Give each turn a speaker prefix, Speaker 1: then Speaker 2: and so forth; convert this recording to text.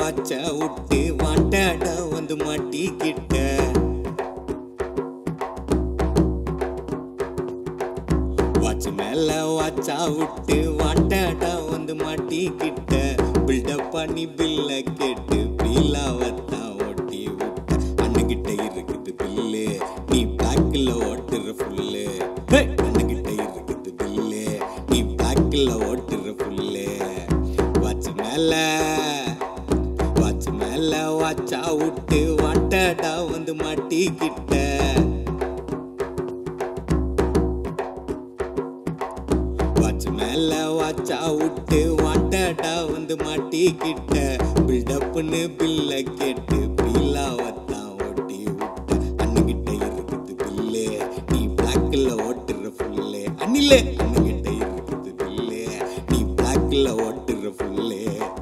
Speaker 1: வாச்ச விட்டு வாண்டாடா வந்து மாட்டிக்கிட்ட வாட்ச் மேல வாச்சா விட்டு வாண்டாடா வந்து மாட்டிக்கிட்ட பில்டப் பண்ணி பில்ல கேட்டு பீலாவத்தான் ஓட்டி விட்ட அண்ணகிட்ட இருக்குது பில்லு நீ பிளாக்ல ஓட்டுற ஃபுல்லு அண்ணகிட்ட இருக்குது பில்லு நீ பிளாக்ல ஓட்டுற ஃபுல்லு வாட்ச் மேல வாட்ச் மேல வாச்சா விட்டு வாண்டாடா வந்து மாட்டிக்கிட்ட வாட்ச் மேல வாட்சா விட்டு வாண்டடா வந்து மாட்டிக்கிட்ட பில்டப்னு பில்ல கேட்டு பீலாவத்தான் ஓட்டி விட்ட அண்ணுகிட்ட இருக்குது பில்லு நீ பிளாக்ல ஓட்டுற ஃபுல்லு அண்ணிலே அண்ணுகிட்ட இருக்குது பில்லு நீ பிளாக்ல ஓட்டுற ஃபுல்லு